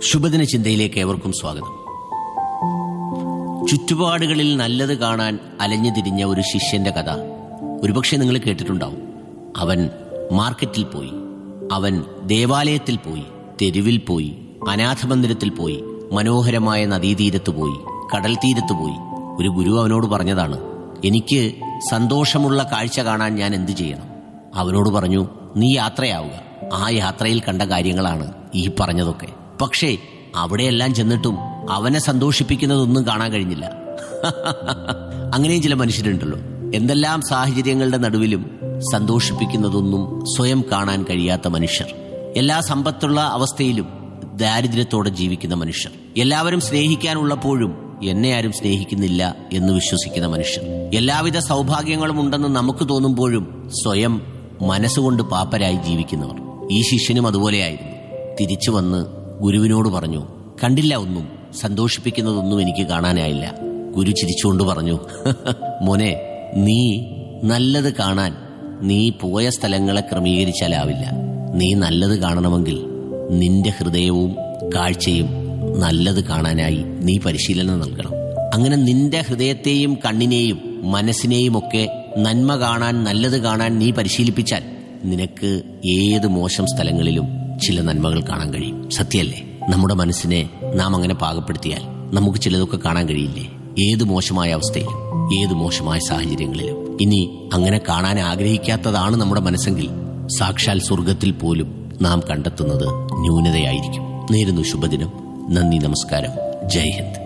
ശുഭദിന ചിന്തയിലേക്ക് ഏവർക്കും സ്വാഗതം ചുറ്റുപാടുകളിൽ നല്ലത് കാണാൻ അലഞ്ഞു തിരിഞ്ഞ ഒരു ശിഷ്യന്റെ കഥ ഒരുപക്ഷെ നിങ്ങൾ കേട്ടിട്ടുണ്ടാവും അവൻ മാർക്കറ്റിൽ പോയി അവൻ ദേവാലയത്തിൽ പോയി തെരുവിൽ പോയി അനാഥമന്ദിരത്തിൽ പോയി മനോഹരമായ നദീതീരത്ത് പോയി കടൽ തീരത്ത് പോയി ഒരു ഗുരു അവനോട് പറഞ്ഞതാണ് എനിക്ക് സന്തോഷമുള്ള കാഴ്ച കാണാൻ ഞാൻ എന്തു ചെയ്യണം അവനോട് പറഞ്ഞു നീ യാത്രയാവുക ആ യാത്രയിൽ കണ്ട കാര്യങ്ങളാണ് ഈ പറഞ്ഞതൊക്കെ പക്ഷേ അവിടെയെല്ലാം ചെന്നിട്ടും അവനെ സന്തോഷിപ്പിക്കുന്നതൊന്നും കാണാൻ കഴിഞ്ഞില്ല അങ്ങനെയും ചില മനുഷ്യരുണ്ടല്ലോ എന്തെല്ലാം സാഹചര്യങ്ങളുടെ നടുവിലും സന്തോഷിപ്പിക്കുന്നതൊന്നും സ്വയം കാണാൻ കഴിയാത്ത മനുഷ്യർ എല്ലാ സമ്പത്തുള്ള അവസ്ഥയിലും ദാരിദ്ര്യത്തോടെ ജീവിക്കുന്ന മനുഷ്യർ എല്ലാവരും സ്നേഹിക്കാനുള്ളപ്പോഴും എന്നെ ആരും സ്നേഹിക്കുന്നില്ല എന്ന് വിശ്വസിക്കുന്ന മനുഷ്യർ എല്ലാവിധ സൗഭാഗ്യങ്ങളും ഉണ്ടെന്ന് നമുക്ക് തോന്നുമ്പോഴും സ്വയം മനസ്സുകൊണ്ട് പാപ്പരായി ജീവിക്കുന്നവർ ഈ ശിഷ്യനും അതുപോലെയായിരുന്നു തിരിച്ചു വന്ന് ഗുരുവിനോട് പറഞ്ഞു കണ്ടില്ല ഒന്നും സന്തോഷിപ്പിക്കുന്നതൊന്നും എനിക്ക് കാണാനായില്ല ഗുരു ചിരിച്ചുകൊണ്ട് പറഞ്ഞു മോനെ നീ നല്ലത് കാണാൻ നീ പോയ സ്ഥലങ്ങളെ ക്രമീകരിച്ചാലാവില്ല നീ നല്ലത് കാണണമെങ്കിൽ നിന്റെ ഹൃദയവും കാഴ്ചയും നല്ലത് കാണാനായി നീ പരിശീലനം നൽകണം അങ്ങനെ നിന്റെ ഹൃദയത്തെയും കണ്ണിനെയും മനസ്സിനെയും ഒക്കെ നന്മ കാണാൻ നല്ലത് കാണാൻ നീ പരിശീലിപ്പിച്ചാൽ നിനക്ക് ഏത് മോശം സ്ഥലങ്ങളിലും ചില നന്മകൾ കാണാൻ കഴിയും സത്യല്ലേ നമ്മുടെ മനസ്സിനെ നാം അങ്ങനെ പാകപ്പെടുത്തിയാൽ നമുക്ക് ചിലതൊക്കെ കാണാൻ കഴിയില്ലേ ഏത് മോശമായ അവസ്ഥയിലും ഏത് മോശമായ സാഹചര്യങ്ങളിലും ഇനി അങ്ങനെ കാണാൻ ആഗ്രഹിക്കാത്തതാണ് നമ്മുടെ മനസ്സെങ്കിൽ സാക്ഷാൽ സ്വർഗത്തിൽ പോലും നാം കണ്ടെത്തുന്നത് ന്യൂനതയായിരിക്കും നേരുന്നു ശുഭദിനം നന്ദി നമസ്കാരം ജയ് ഹിന്ദ്